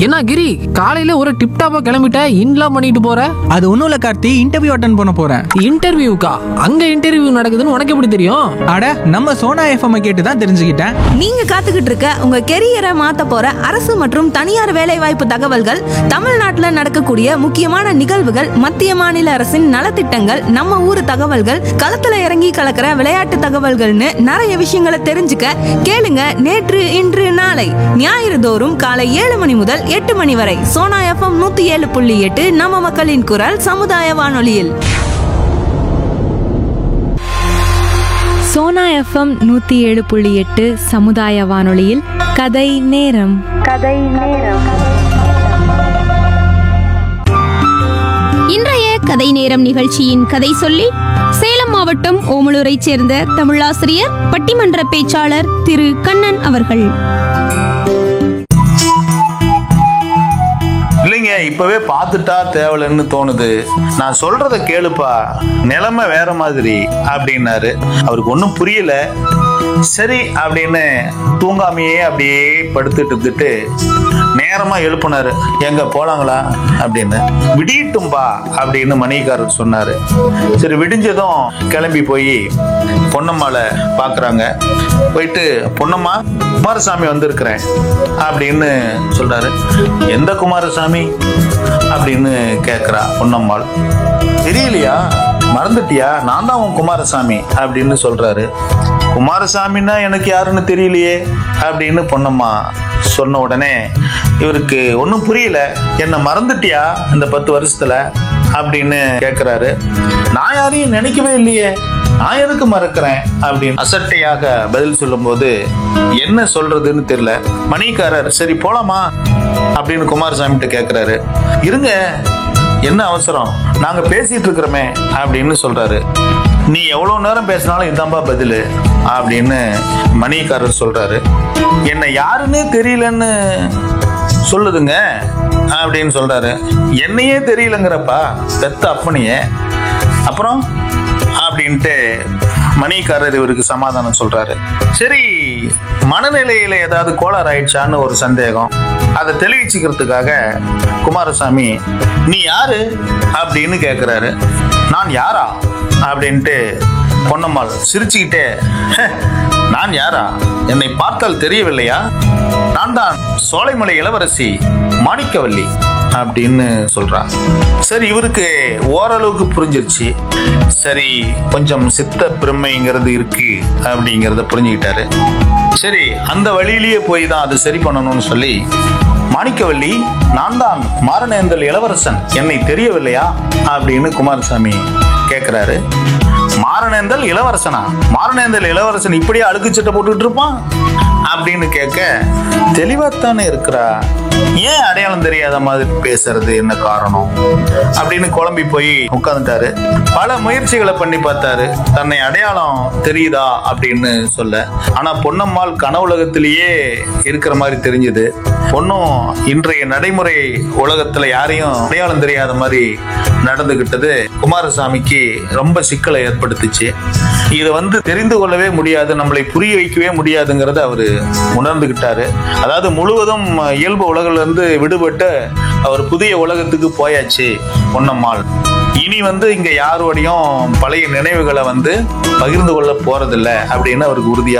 என்ன கிரி காலையில ஒரு டிப்டாப்பா கிளம்பிட்ட இன்லாம் பண்ணிட்டு போற அது ஒன்றும் இல்லை கார்த்தி இன்டர்வியூ அட்டன் பண்ண போகிறேன் இன்டர்வியூக்கா அங்க இன்டர்வியூ நடக்குதுன்னு உனக்கு எப்படி தெரியும் அட நம்ம சோனா எஃப்எம் கேட்டு தான் தெரிஞ்சுக்கிட்டேன் நீங்க காத்துக்கிட்டு இருக்க உங்க கெரியரை மாத்த போற அரசு மற்றும் தனியார் வேலைவாய்ப்பு தகவல்கள் தமிழ்நாட்டுல நடக்கக்கூடிய முக்கியமான நிகழ்வுகள் மத்திய மாநில அரசின் நலத்திட்டங்கள் நம்ம ஊர் தகவல்கள் களத்துல இறங்கி கலக்கிற விளையாட்டு தகவல்கள்னு நிறைய விஷயங்களை தெரிஞ்சுக்க கேளுங்க நேற்று இன்று நாளை ஞாயிறு தோறும் காலை ஏழு மணி முதல் எட்டு மணி வரை சோனா எஃப்எம் நூத்தி ஏழு புள்ளி எட்டு நம்ம மக்களின் குரல் சமுதாய வானொலியில் சோனா எஃப்எம் நூத்தி ஏழு புள்ளி எட்டு சமுதாய வானொலியில் கதை நேரம் இன்றைய கதை நேரம் நிகழ்ச்சியின் கதை சொல்லி சேலம் மாவட்டம் ஓமலூரைச் சேர்ந்த தமிழாசிரியர் பட்டிமன்ற பேச்சாளர் திரு கண்ணன் அவர்கள் இல்லைங்க இப்பவே பார்த்துட்டா தேவலன்னு தோணுது நான் சொல்றத கேளுப்பா நிலைமை வேற மாதிரி அப்படின்னாரு அவருக்கு ஒன்றும் புரியல சரி அப்படின்னு தூங்காமையே அப்படியே படுத்துட்டு இருந்துட்டு நேரமா எழுப்புனாரு எங்க போலாங்களா அப்படின்னு விடியட்டும்பா அப்படின்னு மணிகாரர் சொன்னாரு சரி விடிஞ்சதும் கிளம்பி போய் பொன்னம்மாளை பாக்குறாங்க போயிட்டு பொன்னம்மா குமாரசாமி வந்திருக்கிறேன் அப்படின்னு சொல்றாரு எந்த குமாரசாமி அப்படின்னு கேக்குறா பொன்னம்மாள் தெரியலையா மறந்துட்டியா நான் தான் உன் குமாரசாமி அப்படின்னு சொல்றாரு குமாரசாமின்னா எனக்கு யாருன்னு தெரியலையே அப்படின்னு பொன்னம்மா சொன்ன உடனே இவருக்கு ஒன்றும் புரியல என்ன மறந்துட்டியா இந்த பத்து வருஷத்துல அப்படின்னு கேட்குறாரு நான் யாரையும் நினைக்கவே இல்லையே நான் எதுக்கு மறக்கிறேன் அப்படின்னு அசட்டையாக பதில் சொல்லும்போது என்ன சொல்றதுன்னு தெரியல மணிக்காரர் சரி போலாமா அப்படின்னு குமாரசாமிகிட்ட கேட்குறாரு இருங்க என்ன அவசரம் நாங்க பேசிட்டு இருக்கிறோமே அப்படின்னு சொல்றாரு நீ எவ்வளவு நேரம் பேசினாலும் இதான்பா பதிலு அப்படின்னு மணிக்காரர் சொல்றாரு என்ன யாருன்னே தெரியலன்னு சொல்லுதுங்க அப்படின்னு சொல்றாரு என்னையே தெரியலங்கிறப்பா பெத்த அப்பனையே அப்புறம் அப்படின்ட்டு மணிக்காரர் இவருக்கு சமாதானம் சொல்றாரு சரி மனநிலையில ஏதாவது கோளாறு ஆயிடுச்சான்னு ஒரு சந்தேகம் அதை தெளிவிச்சுக்கிறதுக்காக குமாரசாமி நீ யாரு அப்படின்னு கேக்குறாரு நான் யாரா அப்படின்ட்டு பொன்னம்மாள் சிரிச்சுக்கிட்டே "ஹே, நான் யாரா என்னை பார்த்தால் தெரியவில்லையா நான் தான் சோலைமலை இளவரசி மாணிக்கவல்லி அப்படின்னு சொல்றான் சரி இவருக்கு ஓரளவுக்கு புரிஞ்சிருச்சு சரி கொஞ்சம் சித்த பிரமைங்கிறது இருக்கு அப்படிங்கிறத புரிஞ்சுக்கிட்டாரு சரி அந்த வழியிலேயே போய் தான் அது சரி பண்ணணும்னு சொல்லி மாணிக்கவல்லி நான் தான் மாரணேந்தல் இளவரசன் என்னை தெரியவில்லையா அப்படின்னு குமாரசாமி கேட்கிறாரு மாரணேந்தல் இளவரசனா மாரணேந்தல் இளவரசன் இப்படியே அழுக்கு சட்டை போட்டுட்டு இருப்பான் அப்படின்னு கேட்க தெளிவாத்தானே இருக்கிறா ஏன் அடையாளம் தெரியாத மாதிரி பேசுறது என்ன காரணம் அப்படின்னு குழம்பி போய் உட்காந்துட்டாரு பல முயற்சிகளை பண்ணி பார்த்தாரு தன்னை அடையாளம் தெரியுதா அப்படின்னு சொல்ல ஆனா பொன்னம்மாள் கனவுலகத்திலேயே இருக்கிற மாதிரி தெரிஞ்சது பொண்ணும் இன்றைய நடைமுறை உலகத்துல யாரையும் அடையாளம் தெரியாத மாதிரி நடந்துகிட்டது குமாரசாமிக்கு ரொம்ப சிக்கலை ஏற்படுத்துச்சு இதை வந்து தெரிந்து கொள்ளவே முடியாது நம்மளை புரிய வைக்கவே முடியாதுங்கிறத அவரு உணர்ந்துகிட்டாரு அதாவது முழுவதும் இயல்பு உலகிலிருந்து இருந்து விடுபட்டு அவர் புதிய உலகத்துக்கு போயாச்சு பொன்னம்மாள் இனி வந்து இங்க யாரோடையும் பழைய நினைவுகளை வந்து பகிர்ந்து கொள்ள போறதில்ல அப்படின்னு அவருக்கு உறுதியா